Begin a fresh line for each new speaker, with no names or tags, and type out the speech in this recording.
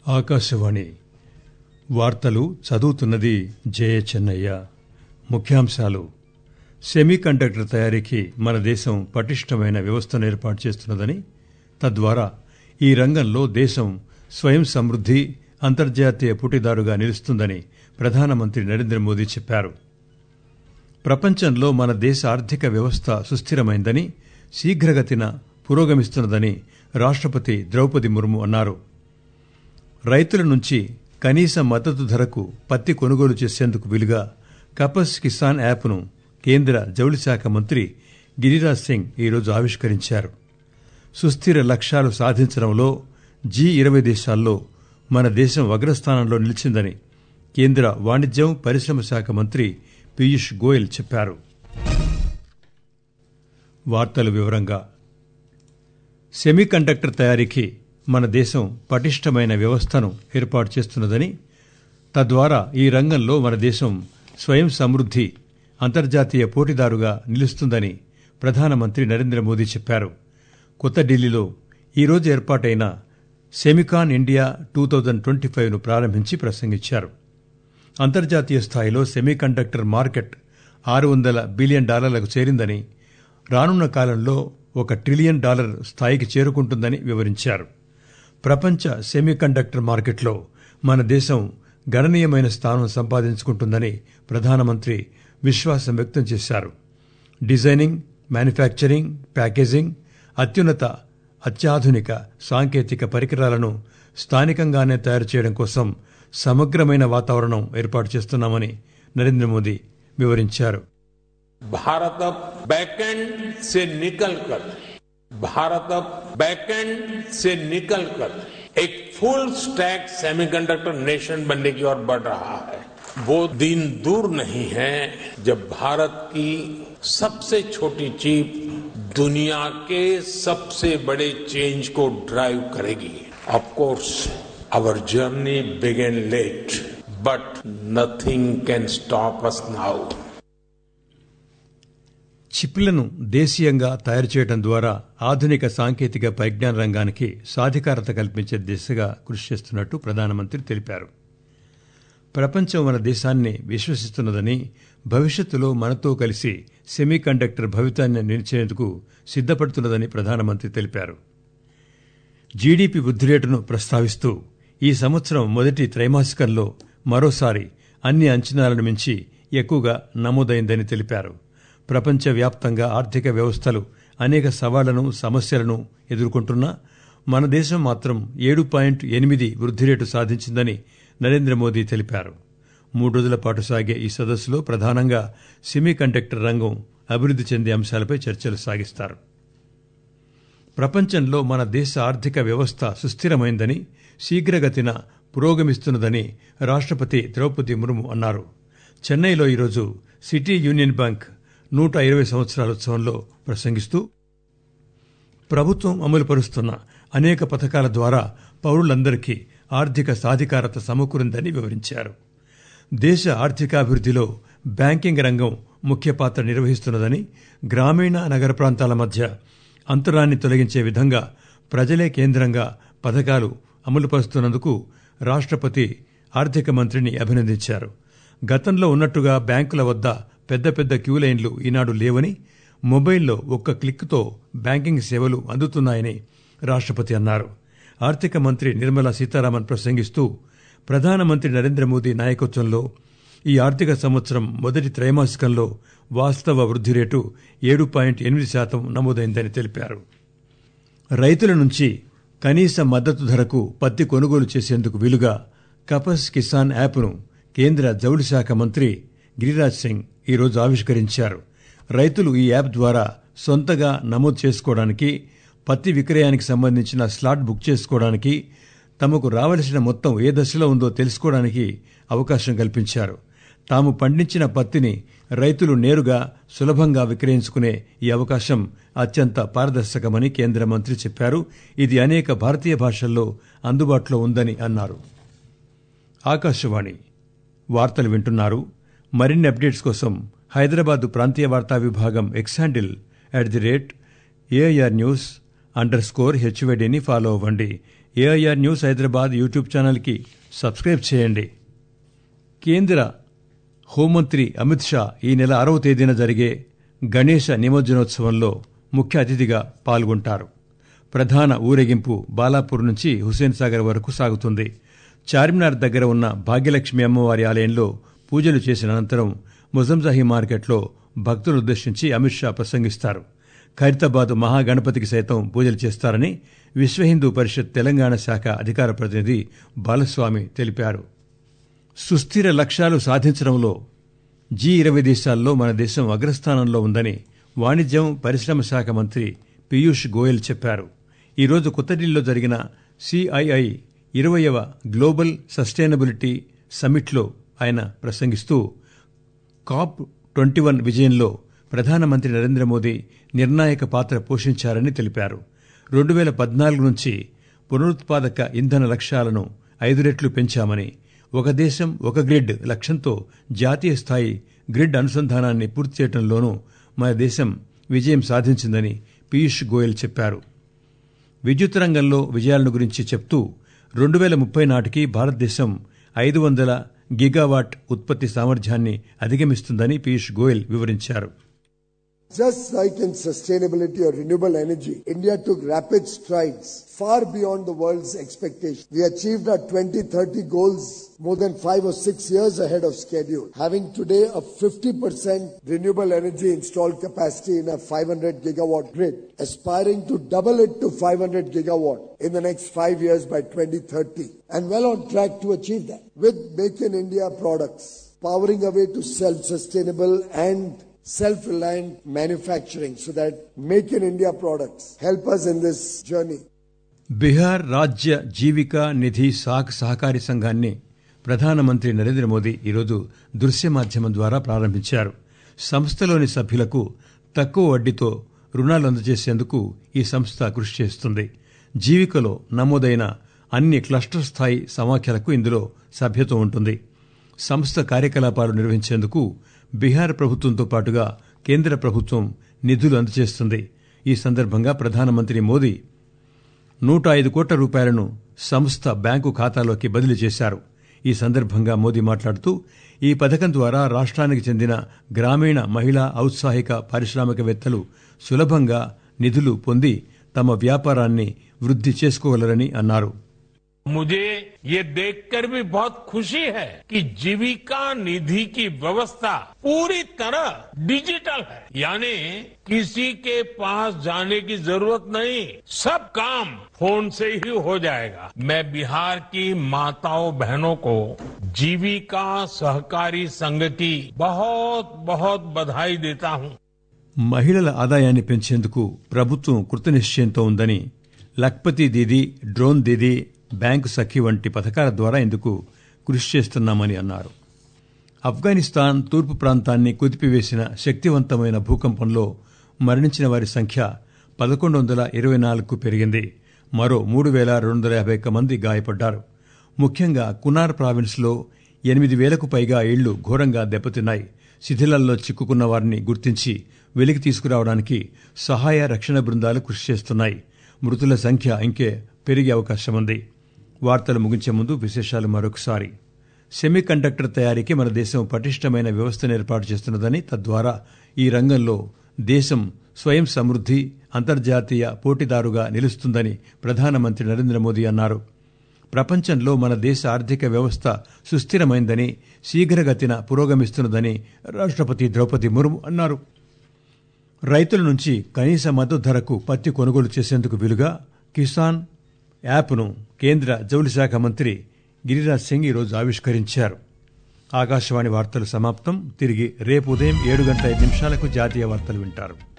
ఆకాశవాణి వార్తలు చదువుతున్నది జయ చెన్నయ్య ముఖ్యాంశాలు సెమీ కండక్టర్ తయారీకి మన దేశం పటిష్టమైన వ్యవస్థను ఏర్పాటు చేస్తున్నదని తద్వారా ఈ రంగంలో దేశం స్వయం సమృద్ది అంతర్జాతీయ పోటీదారుగా నిలుస్తుందని ప్రధానమంత్రి నరేంద్ర మోదీ చెప్పారు ప్రపంచంలో మన దేశ ఆర్థిక వ్యవస్థ సుస్థిరమైందని శీఘ్రగతిన పురోగమిస్తున్నదని రాష్టపతి ద్రౌపది ముర్ము అన్నారు రైతుల నుంచి కనీస మద్దతు ధరకు పత్తి కొనుగోలు చేసేందుకు వీలుగా కపస్ కిసాన్ యాప్ను కేంద్ర జౌళి శాఖ మంత్రి గిరిరాజ్ సింగ్ ఈరోజు ఆవిష్కరించారు సుస్థిర లక్ష్యాలు సాధించడంలో జీ ఇరవై దేశాల్లో మన దేశం అగ్రస్థానంలో నిలిచిందని కేంద్ర వాణిజ్యం పరిశ్రమ శాఖ మంత్రి పీయూష్ గోయల్ చెప్పారు వార్తల వివరంగా సెమీ కండక్టర్ తయారీకి మన దేశం పటిష్టమైన వ్యవస్థను ఏర్పాటు చేస్తున్నదని తద్వారా ఈ రంగంలో మన దేశం స్వయం సమృద్ది అంతర్జాతీయ పోటీదారుగా నిలుస్తుందని ప్రధానమంత్రి నరేంద్ర మోదీ చెప్పారు కొత్త ఢిల్లీలో ఈరోజు ఏర్పాటైన Semicon India two thousand twenty ఫైవ్ను ప్రారంభించి ప్రసంగించారు అంతర్జాతీయ స్థాయిలో సెమీ కండక్టర్ మార్కెట్ ఆరు వందల బిలియన్ డాలర్లకు చేరిందని రానున్న కాలంలో ఒక ట్రిలియన్ డాలర్ స్థాయికి చేరుకుంటుందని వివరించారు ప్రపంచ సెమీ కండక్టర్ మార్కెట్లో మన దేశం గణనీయమైన స్థానం సంపాదించుకుంటుందని ప్రధానమంత్రి విశ్వాసం వ్యక్తం చేశారు డిజైనింగ్ మ్యానుఫ్యాక్చరింగ్ ప్యాకేజింగ్ అత్యున్నత అత్యాధునిక సాంకేతిక పరికరాలను స్థానికంగానే తయారు చేయడం కోసం సమగ్రమైన వాతావరణం ఏర్పాటు చేస్తున్నామని నరేంద్ర మోదీ వివరించారు
भारत अब बैकएंड से निकलकर भारत अब बैकएंड से निकलकर एक फुल स्टैक सेमीकंडक्टर नेशन बनने की ओर बढ़ रहा है वो दिन दूर नहीं है जब भारत की सबसे छोटी चीप दुनिया के सबसे बड़े चेंज को ड्राइव करेगी of course our journey began late but nothing can stop us now
చిప్లను దేశీయంగా తయారు చేయడం ద్వారా ఆధునిక సాంకేతిక పరిజ్ఞాన రంగానికి సాధికారత కల్పించే దిశగా కృషి చేస్తున్నట్టు ప్రధానమంత్రి తెలిపారు ప్రపంచం మన దేశాన్ని విశ్వసిస్తున్నదని భవిష్యత్తులో మనతో కలిసి సెమీ కండక్టర్ భవితాన్ని నిలిచేందుకు సిద్దపడుతున్నదని ప్రధానమంత్రి తెలిపారు జీడీపీ వృద్ధి రేటును ప్రస్తావిస్తూ ఈ సంవత్సరం మొదటి త్రైమాసికంలో మరోసారి అన్ని అంచనాలను మించి ఎక్కువగా నమోదైందని తెలిపారు ప్రపంచవ్యాప్తంగా ఆర్థిక వ్యవస్థలు అనేక సవాళ్లను సమస్యలను ఎదుర్కొంటున్నా మన దేశం మాత్రం ఏడు పాయింట్ ఎనిమిది వృద్ధి రేటు సాధించిందని నరేంద్ర మోదీ తెలిపారు మూడు రోజుల పాటు సాగే ఈ సదస్సులో ప్రధానంగా సెమీ కండక్టర్ రంగం అభివృద్ది చెందే అంశాలపై చర్చలు సాగిస్తారు ప్రపంచంలో మన దేశ ఆర్థిక వ్యవస్థ సుస్థిరమైందని శీఘ్రగతిన పురోగమిస్తున్నదని రాష్టపతి ద్రౌపది ముర్ము అన్నారు చెన్నైలో ఈరోజు సిటీ యూనియన్ బ్యాంక్ నూట ఇరవై సంవత్సరాల ఉత్సవంలో ప్రసంగిస్తూ ప్రభుత్వం అమలు పరుస్తున్న అనేక పథకాల ద్వారా పౌరులందరికీ ఆర్థిక సాధికారత సమకూరిందని వివరించారు దేశ ఆర్థికాభివృద్దిలో బ్యాంకింగ్ రంగం ముఖ్య పాత్ర నిర్వహిస్తున్నదని గ్రామీణ నగర ప్రాంతాల మధ్య అంతరాన్ని తొలగించే విధంగా ప్రజలే కేంద్రంగా పథకాలు అమలుపరుస్తున్నందుకు రాష్టపతి ఆర్థిక మంత్రిని అభినందించారు గతంలో ఉన్నట్టుగా బ్యాంకుల వద్ద పెద్ద పెద్ద క్యూ లైన్లు ఈనాడు లేవని మొబైల్లో ఒక్క క్లిక్తో బ్యాంకింగ్ సేవలు అందుతున్నాయని రాష్టపతి అన్నారు ఆర్థిక మంత్రి నిర్మలా సీతారామన్ ప్రసంగిస్తూ ప్రధానమంత్రి నరేంద్ర మోదీ నాయకత్వంలో ఈ ఆర్థిక సంవత్సరం మొదటి త్రైమాసికంలో వాస్తవ వృద్ధి రేటు ఏడు పాయింట్ ఎనిమిది శాతం నమోదైందని తెలిపారు రైతుల నుంచి కనీస మద్దతు ధరకు పత్తి కొనుగోలు చేసేందుకు వీలుగా కపస్ కిసాన్ యాప్ను కేంద్ర జౌళి శాఖ మంత్రి గిరిరాజ్ సింగ్ ఈరోజు ఆవిష్కరించారు రైతులు ఈ యాప్ ద్వారా సొంతగా నమోదు చేసుకోవడానికి పత్తి విక్రయానికి సంబంధించిన స్లాట్ బుక్ చేసుకోవడానికి తమకు రావలసిన మొత్తం ఏ దశలో ఉందో తెలుసుకోవడానికి అవకాశం కల్పించారు తాము పండించిన పత్తిని రైతులు నేరుగా సులభంగా విక్రయించుకునే ఈ అవకాశం అత్యంత పారదర్శకమని కేంద్ర మంత్రి చెప్పారు ఇది అనేక భారతీయ భాషల్లో అందుబాటులో ఉందని అన్నారు ఆకాశవాణి వార్తలు వింటున్నారు మరిన్ని అప్డేట్స్ కోసం హైదరాబాద్ ప్రాంతీయ వార్తా విభాగం X handle at the rate AIR news underscore హెచ్వైడీని ఫాలో అవ్వండి ఏఐఆర్ న్యూస్ హైదరాబాద్ యూట్యూబ్ ఛానల్కి సబ్స్క్రైబ్ చేయండి కేంద్ర హోంమంత్రి అమిత్ షా ఈ నెల ఆరవ తేదీన జరిగే గణేశ నిమజ్జనోత్సవంలో ముఖ్య అతిథిగా పాల్గొంటారు ప్రధాన ఊరేగింపు బాలాపూర్ నుంచి హుసేన్ సాగర్ వరకు సాగుతుంది చార్మినార్ దగ్గర ఉన్న భాగ్యలక్ష్మి అమ్మవారి ఆలయంలో పూజలు చేసిన అనంతరం ముజంజాహీ మార్కెట్లో భక్తులను ఉద్దేశించి అమిత్ షా ప్రసంగిస్తారు ఖైరతాబాద్ మహాగణపతికి సైతం పూజలు చేస్తారని విశ్వ హిందూ పరిషత్ తెలంగాణ శాఖ అధికార ప్రతినిధి బాలస్వామి తెలిపారు సుస్థిర లక్ష్యాలు సాధించడంలో జీ ఇరవై దేశాల్లో మన దేశం అగ్రస్థానంలో ఉందని వాణిజ్యం పరిశ్రమ శాఖ మంత్రి పీయూష్ గోయల్ చెప్పారు ఈరోజు కొత్త ఢిల్లీలో జరిగిన సిఐఐ ఇరవయవ గ్లోబల్ సస్టైనబిలిటీ సమ్మిట్లో ఆయన ప్రసంగిస్తూ కాప్ ట్వంటీ వన్ విజయంలో ప్రధానమంత్రి నరేంద్ర మోదీ నిర్ణాయక పాత్ర పోషించారని తెలిపారు రెండు వేల పద్నాలుగు నుంచి పునరుత్పాదక ఇంధన లక్ష్యాలను ఐదు రెట్లు పెంచామని ఒక దేశం ఒక గ్రిడ్ లక్ష్యంతో జాతీయ స్థాయి గ్రిడ్ అనుసంధానాన్ని పూర్తి చేయడంలోనూ మన దేశం విజయం సాధించిందని పీయూష్ గోయల్ చెప్పారు విద్యుత్ రంగంలో విజయాలను గురించి చెప్తూ రెండు వేల ముప్పై నాటికి భారతదేశం ఐదు వందల గిగావాట్ ఉత్పత్తి సామర్థ్యాన్ని అధిగమిస్తుందని పీయూష్ గోయల్ వివరించారు
Just like in sustainability or renewable energy, India took rapid strides far beyond the world's expectations. We achieved our 2030 goals more than five or six years ahead of schedule, having today a 50% renewable energy installed capacity in a 500 gigawatt grid, aspiring to double it to 500 gigawatt in the next five years by 2030, and well on track to achieve that with Make in India products, powering away to self-sustainable and self-reliant manufacturing so that make in India products help us in this journey.
Bihar రాజ్య జీవికా నిధి సాక్ సహకారి సంఘాన్ని ప్రధానమంత్రి నరేంద్ర మోదీ ఈరోజు దృశ్య మాధ్యమం ద్వారా ప్రారంభించారు సంస్థలోని సభ్యులకు తక్కువ వడ్డీతో రుణాలు అందజేసేందుకు ఈ సంస్థ కృషి చేస్తుంది జీవికలో నమోదైన అన్ని క్లస్టర్ స్థాయి సమాఖ్యలకు ఇందులో సభ్యత్వం ఉంటుంది సంస్థ కార్యకలాపాలు నిర్వహించేందుకు బీహార్ ప్రభుత్వంతో పాటుగా కేంద్ర ప్రభుత్వం నిధులు అందజేస్తుంది ఈ సందర్భంగా ప్రధానమంత్రి మోదీ నూట ఐదు కోట్ల రూపాయలను సంస్థ బ్యాంకు ఖాతాలోకి బదిలీ చేశారు ఈ సందర్భంగా మోదీ మాట్లాడుతూ ఈ పథకం ద్వారా రాష్ట్రానికి చెందిన గ్రామీణ మహిళా ఔత్సాహిక పారిశ్రామికవేత్తలు సులభంగా నిధులు పొంది తమ వ్యాపారాన్ని వృద్ధి చేసుకోగలరని అన్నారు
मुझे ये देखकर भी बहुत खुशी है कि जीविका निधि की व्यवस्था पूरी तरह डिजिटल है यानी किसी के पास जाने की जरूरत नहीं सब काम फोन से ही हो जाएगा मैं बिहार की माताओं बहनों को जीविका सहकारी संघ की बहुत बहुत बधाई देता हूं
మహిళల ఆదాయాన్ని పెంచేందుకు ప్రభుత్వం కృతనిశ్చయంతో ఉందని లక్పతి దీదీ డ్రోన్ దీదీ బ్యాంకు సఖి వంటి పథకాల ద్వారా ఇందుకు కృషి చేస్తున్నామని అన్నారు ఆఫ్ఘనిస్తాన్ తూర్పు ప్రాంతాన్ని కుదిపివేసిన శక్తివంతమైన భూకంపంలో మరణించిన వారి సంఖ్య పదకొండు వందల ఇరవై నాలుగుకు పెరిగింది మరో మూడు వేల రెండు వందల యాభై ఒక్క మంది గాయపడ్డారు ముఖ్యంగా కునార్ ప్రావిన్స్లో ఎనిమిది వేలకు పైగా ఇళ్లు ఘోరంగా దెబ్బతిన్నాయి శిథిలాల్లో చిక్కుకున్న వారిని గుర్తించి వెలికి తీసుకురావడానికి సహాయ రక్షణ బృందాలు కృషి చేస్తున్నాయి మృతుల సంఖ్య ఇంకే పెరిగే అవకాశం ఉంది వార్తలు ముగించే ముందు విశేషాలు మరొకసారి సెమీ కండక్టర్ తయారీకి మన దేశం పటిష్టమైన వ్యవస్థను ఏర్పాటు చేస్తున్నదని తద్వారా ఈ రంగంలో దేశం స్వయం సమృద్ధి అంతర్జాతీయ పోటీదారుగా నిలుస్తుందని ప్రధానమంత్రి నరేంద్ర మోదీ అన్నారు ప్రపంచంలో మన దేశ ఆర్థిక వ్యవస్థ సుస్థిరమైందని శీఘ్రగతిన పురోగమిస్తున్నదని రాష్ట్రపతి ద్రౌపది ముర్ము అన్నారు రైతుల నుంచి కనీస మద్దతు ధరకు పత్తి కొనుగోలు చేసేందుకు వీలుగా కిసాన్ యాప్ను కేంద్ర జౌళి శాఖ మంత్రి గిరిరాజ్ సింగ్ ఈరోజు ఆవిష్కరించారు ఆకాశవాణి వార్తలు సమాప్తం తిరిగి రేపు ఉదయం ఏడు గంటల ఐదు నిమిషాలకు జాతీయ వార్తలు వింటారు